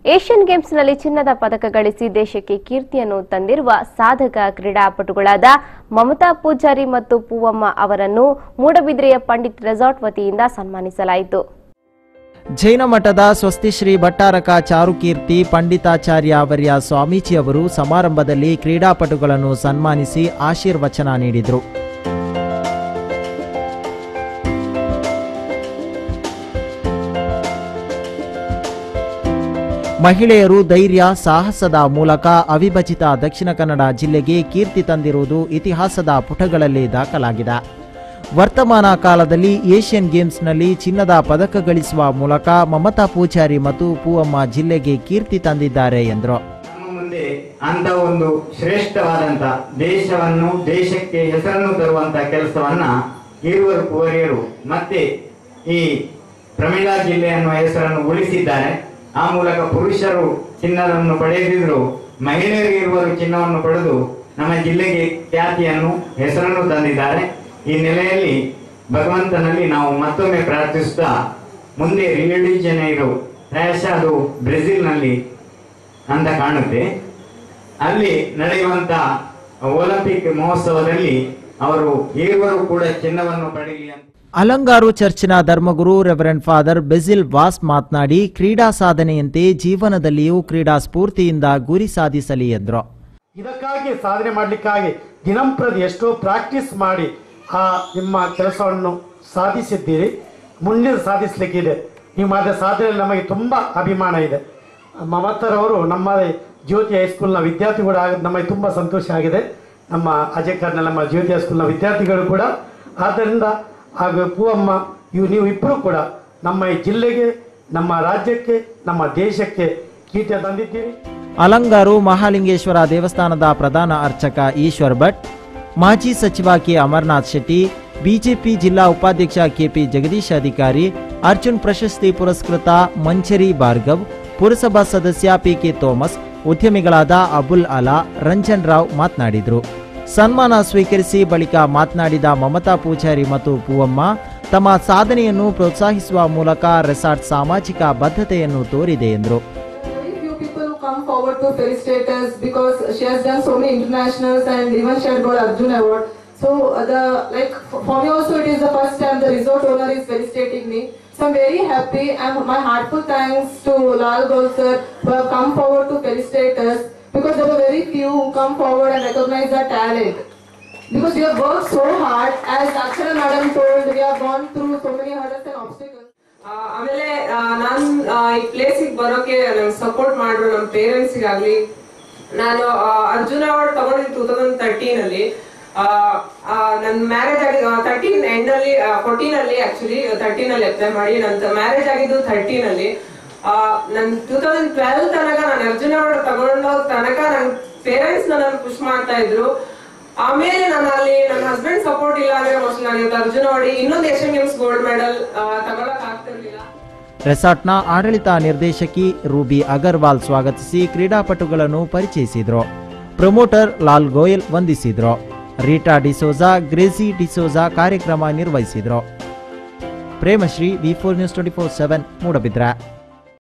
Asian ಗೇಮ್ಸ್ನಲ್ಲಿ ಚಿನ್ನದ ಪದಕ ಗಳಿಸಿ ದೇಶಕ್ಕೆ ಕೀರ್ತಿಯನ್ನು ತಂದಿರುವ ಸಾಧಕ ಕ್ರೀಡಾಪಟುಗಳಾದ ಮಮತಾ ಪೂಜಾರಿ ಮತ್ತು ಪೂವಮ್ಮ ಅವರನ್ನು ಮೂಡಬಿದ್ರೆಯ ಪಂಡಿತ್ ರೆಸಾರ್ಟ್ ವತಿಯಿಂದ ಸನ್ಮಾನಿಸಲಾಯಿತು ಜೈನ ಮಠದ ಸ್ವಸ್ತಿಶ್ರೀ ಭಟ್ಟಾರಕ ಚಾರುಕೀರ್ತಿ ಪಂಡಿತಾಚಾರ್ಯ ಅವರ್ಯ ಸ್ವಾಮೀಜಿ ಅವರು ಸಮಾರಂಭದಲ್ಲಿ ಕ್ರೀಡಾಪಟುಗಳನ್ನು ಸನ್ಮಾನಿಸಿ ಆಶೀರ್ವಚನ ನೀಡಿದರು ಮಹಿಳೆಯರು ಧೈರ್ಯ ಸಾಹಸದ ಮೂಲಕ ಅವಿಭಜಿತ ದಕ್ಷಿಣ ಕನ್ನಡ ಜಿಲ್ಲೆಗೆ ಕೀರ್ತಿ ತಂದಿರುವುದು ಇತಿಹಾಸದ ಪುಟಗಳಲ್ಲಿ ದಾಖಲಾಗಿದೆ ವರ್ತಮಾನ ಕಾಲದಲ್ಲಿ ಏಷ್ಯನ್ ಗೇಮ್ಸ್ನಲ್ಲಿ ಚಿನ್ನದ ಪದಕ ಗಳಿಸುವ ಮೂಲಕ ಮಮತಾ ಪೂಜಾರಿ ಮತ್ತು ಪೂವಮ್ಮ ಜಿಲ್ಲೆಗೆ ಕೀರ್ತಿ ತಂದಿದ್ದಾರೆ ಎಂದರು ನಮ್ಮ ಮುಂದೆ ಅಂತ ಒಂದು ಶ್ರೇಷ್ಠವಾದಂತ ದೇಶವನ್ನು ದೇಶಕ್ಕೆ ಹೆಸರನ್ನು ತರುವಂತ ಕೆಲಸವನ್ನ ಇರುವರು ಕುವರಿಯರು ಮತ್ತೆ ಈ ಪ್ರಮೀಳಾ ಜಿಲ್ಲೆ ಅನ್ನುವ ಹೆಸರನ್ನು ಉಳಿಸಿದ್ದಾರೆ ಆ ಮೂಲಕ ಪುರುಷರು ಚಿನ್ನವನ್ನು ಪಡೆದಿದ್ರು ಮಹಿಳೆಯರು ಇರುವರು ಚಿನ್ನವನ್ನು ಪಡೆದು ನಮ್ಮ ಜಿಲ್ಲೆಗೆ ಖ್ಯಾತಿಯನ್ನು ಹೆಸರನ್ನು ತಂದಿದ್ದಾರೆ ಈ ನೆಲೆಯಲ್ಲಿ ಭಗವಂತನಲ್ಲಿ ನಾವು ಮತ್ತೊಮ್ಮೆ ಪ್ರಾರ್ಥಿಸುತ್ತಾ ಮುಂದೆ ರಿಯೋ ಡಿ ಜನೈರೋ ಪ್ರಾಯಶಃ ಅದು ಬ್ರೆಜಿಲ್ನಲ್ಲಿ ಅಂತ ಕಾಣುತ್ತೆ ಅಲ್ಲಿ ನಡೆಯುವಂತ ಒಲಿಂಪಿಕ್ ಮಹೋತ್ಸವದಲ್ಲಿ ಅವರು ಇರುವರು ಕೂಡ ಚಿನ್ನವನ್ನು ಪಡೆಯಲಿ ಅಂತ ಅಲಂಗಾರು ಚರ್ಚಿನ ಧರ್ಮಗುರು ರೆವರೆಂಡ್ ಫಾದರ್ ಬೆಸಿಲ್ ವಾಸ್ ಮಾತನಾಡಿ ಕ್ರೀಡಾ ಸಾಧನೆಯಂತೆ ಜೀವನದಲ್ಲಿಯೂ ಕ್ರೀಡಾ ಸ್ಫೂರ್ತಿಯಿಂದ ಗುರಿ ಸಾಧಿಸಲಿ ಎಂದರು ಇದಕ್ಕಾಗಿ ಸಾಧನೆ ಮಾಡಲಿಕ್ಕಾಗಿ ದಿನಂಪ್ರತಿ ಎಷ್ಟೋ ಪ್ರಾಕ್ಟೀಸ್ ಮಾಡಿ ಆ ನಿಮ್ಮ ಕೆಲಸವನ್ನು ಸಾಧಿಸಿದ್ದೀರಿ ಮುಂದೆ ಸಾಧಿಸಲಿಕ್ಕಿದೆ ನೀವು ಮಾಡಿದ ಸಾಧನೆಯಲ್ಲಿ ನಮಗೆ ತುಂಬ ಅಭಿಮಾನ ಇದೆ ಮಮತರವರು ನಮ್ಮ ಜ್ಯೋತಿ ಹೈಸ್ಕೂಲ್ನ ವಿದ್ಯಾರ್ಥಿ ಕೂಡ ಆಗ ನಮಗೆ ತುಂಬ ಸಂತೋಷ ಆಗಿದೆ ನಮ್ಮ ಅಜಯ್ ಕಾರ್ನಲ್ ನಮ್ಮ ಜ್ಯೋತಿ ಹೈಸ್ಕೂಲ್ನ ವಿದ್ಯಾರ್ಥಿಗಳು ಕೂಡ ಆದ್ದರಿಂದ ಹಾಗೂ ಪೂವಮ್ಮ ಇವು ನೀವು ಇಬ್ಬರು ಕೂಡ ನಮ್ಮ ಈ ಜಿಲ್ಲೆಗೆ ನಮ್ಮ ರಾಜ್ಯಕ್ಕೆ ನಮ್ಮ ದೇಶಕ್ಕೆ ಕೀರ್ತಿ ತಂದಿದ್ದೀರಿ ಅಲಂಗಾರು ಮಹಾಲಿಂಗೇಶ್ವರ ದೇವಸ್ಥಾನದ ಪ್ರಧಾನ ಅರ್ಚಕ ಈಶ್ವರ್ ಭಟ್ ಮಾಜಿ ಸಚಿವ ಕೆ ಅಮರ್ನಾಥ್ ಶೆಟ್ಟಿ ಬಿಜೆಪಿ ಜಿಲ್ಲಾ ಉಪಾಧ್ಯಕ್ಷ ಕೆಪಿ ಜಗದೀಶ್ ಅಧಿಕಾರಿ ಅರ್ಜುನ್ ಪ್ರಶಸ್ತಿ ಪುರಸ್ಕೃತ ಮಂಚರಿ ಭಾರ್ಗವ್ ಪುರಸಭಾ ಸದಸ್ಯ ಪಿಕೆ ಥೋಮಸ್ ಉದ್ಯಮಿಗಳಾದ ಅಬುಲ್ ಅಲಾ ರಂಜನ್ ರಾವ್ ಮಾತನಾಡಿದರು ಸನ್ಮಾನ ಸ್ವೀಕರಿಸಿ ಬಳಿಕ ಮಾತನಾಡಿದ ಮಮತಾ ಪೂಜಾರಿ ಮತ್ತು ಪೂವಮ್ಮ ತಮ್ಮ ಸಾಧನೆಯನ್ನು ಪ್ರೋತ್ಸಾಹಿಸುವ ಮೂಲಕ ರೆಸಾರ್ಟ್ ಸಾಮಾಜಿಕ ಬದ್ಧತೆಯನ್ನು ತೋರಿದೆ ಎಂದರು Very few people who come forward to felicitate us because she has done so many internationals and even she had got Arjun Award. So uh, the like for for me also it is the first time the resort owner is felicitating me. So I'm very happy and my heartful thanks to Lal Gol sir who have come forward to felicitate us because there were very few who come forward and recognize our talent. Because we have worked so hard as Akshara madam told we have gone through so many hurdles and obstacles. ಆ, ಆಮೇಲೆ ಆ, ನಾನ್ ಆ, ಈ ಪ್ಲೇಸಿಗೆ ಬರೋಕೆ ನಂಗೆ support ಮಾಡಿದ್ರು ನಮ್ಮ ಪೇರೆಂಟ್ಸಿಗಾಗ್ಲಿ ನಾನು ಆ, ಅರ್ಜುನ ಅವಾರ್ಡ್ ತಗೊಂಡಿದ್ದು ಟೂ ತೌಸಂಡ್ ತರ್ಟೀನ್ ಅಲ್ಲಿ ಆ, ಆ, ನನ್ ಮ್ಯಾರೇಜ್ ಆಗಿ ತರ್ಟೀನ್ ಎಂಡ್ ಅಲ್ಲಿ ಫೋರ್ಟೀನ್ ಅಲ್ಲಿ ಆಕ್ಚುಲಿ ತರ್ಟೀನ್ ಅಲ್ಲಿ ಅಪ್ಲೈ ಮಾಡಿ ನನ್ನ ಮ್ಯಾರೇಜ್ ಆಗಿದ್ದು ಥರ್ಟೀನ್ ಅಲ್ಲಿ ಆ, ನನ್ ಟೂ ತೌಸಂಡ್ ಟ್ವೆಲ್ ತನಕ ನಾನು ಅರ್ಜುನ ಅವಾರ್ಡ್ ತಗೊಂಡೋ ತನಕ ನನ್ ಪೇರೆಂಟ್ಸ್ ನನ್ನ ಪುಷ್ ಮಾಡ್ತಾ ಇದ್ರು ಆಮೇಲೆ ನಾನು ಅಲ್ಲಿ ನನ್ನ ಹಸ್ಬೆಂಡ್ ಸಪೋರ್ಟ್ ಇಲ್ಲ ಅಂದ್ರೆ ಮೋಸ್ಟ್ ನಾನು ಇವತ್ತು ಅರ್ಜುನ ಅವಾರ್ಡ್ ಇನ್ನೊಂದು ಏಷ್ಯನ್ ಗೇಮ್ಸ್ ಗೋಲ್ಡ್ ಮೆಡಲ್ ತಗೊಳಕ್ ಆಗ್ತಿರ್ಲಿಲ್ಲ ರೆಸಾರ್ಟ್ನ ಆಡಳಿತ ನಿರ್ದೇಶಕಿ ರೂಬಿ ಅಗರ್ವಾಲ್ ಸ್ವಾಗತಿಸಿ ಕ್ರೀಡಾಪಟುಗಳನ್ನು ಪರಿಚಯಿಸಿದ್ರು ಪ್ರಮೋಟರ್ ಲಾಲ್ ಗೋಯಲ್ ವಂದಿಸಿದ್ರು ರೀಟಾ ಡಿಸೋಜಾ ಗ್ರೇಸಿ ಡಿಸೋಜಾ ಕಾರ್ಯಕ್ರಮ ನಿರ್ವಹಿಸಿದ್ರು Premashree V four news twenty four seven Moodbidri